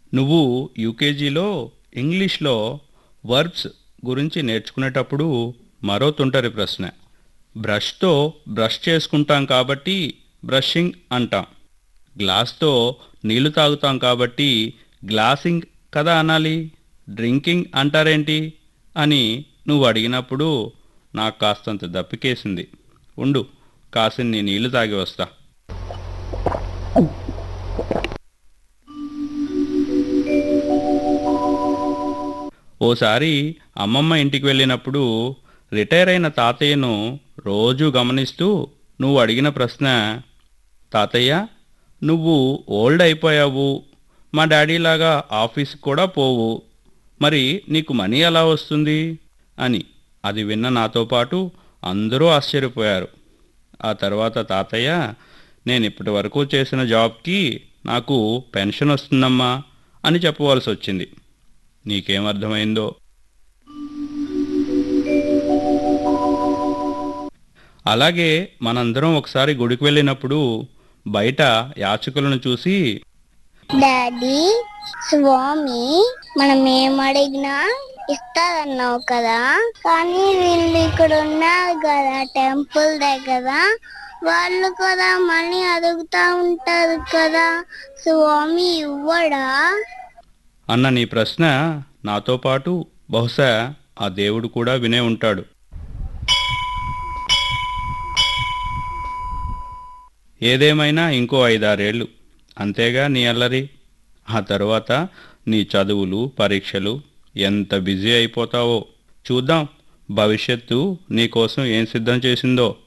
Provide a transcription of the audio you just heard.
నువ్వు యూకేజీలో ఇంగ్లీష్లో వర్బ్స్ గురించి నేర్చుకునేటప్పుడు మరో తుంటరి ప్రశ్న బ్రష్తో బ్రష్ చేసుకుంటాం కాబట్టి బ్రషింగ్ అంటాం గ్లాస్తో నీళ్లు తాగుతాం కాబట్టి గ్లాసింగ్ కదా అనాలి డ్రింకింగ్ అంటారేంటి అని నువ్వు అడిగినప్పుడు నాకు కాస్తంత దప్పికేసింది ఉండు కాసిన్ని నీళ్లు తాగి వస్తా ఓసారి అమ్మమ్మ ఇంటికి వెళ్ళినప్పుడు రిటైర్ అయిన తాతయ్యను రోజు గమనిస్తూ నువ్వు అడిగిన ప్రశ్న తాతయ్య నువ్వు ఓల్డ్ అయిపోయావు మా డాడీలాగా ఆఫీస్కి కూడా పోవు మరి నీకు మనీ ఎలా వస్తుంది అని అది విన్న నాతో పాటు అందరూ ఆశ్చర్యపోయారు ఆ తర్వాత తాతయ్య నేను ఇప్పటి వరకు చేసిన జాబ్కి నాకు పెన్షన్ వస్తుందమ్మా అని చెప్పవలసి వచ్చింది నీకేమర్థమైందో అలాగే మనందరం ఒకసారి గుడికి వెళ్ళినప్పుడు బయట యాచకులను చూసి డాడీ స్వామి మనం ఏం అడిగినా ఇస్తారన్నావు కదా కానీ వీళ్ళు ఇక్కడ ఉన్నారు కదా టెంపుల్ దగ్గర వాళ్ళు కూడా మనీ అడుగుతా ఉంటారు కదా స్వామి ఇవ్వడా అన్న నీ ప్రశ్న నాతో పాటు బహుశా ఆ దేవుడు కూడా వినే ఉంటాడు ఏదేమైనా ఇంకో ఐదారేళ్ళు అంతేగా నీ అల్లరి ఆ తరువాత నీ చదువులు పరీక్షలు ఎంత బిజీ అయిపోతావో చూద్దాం భవిష్యత్తు నీకోసం ఏం సిద్ధం చేసిందో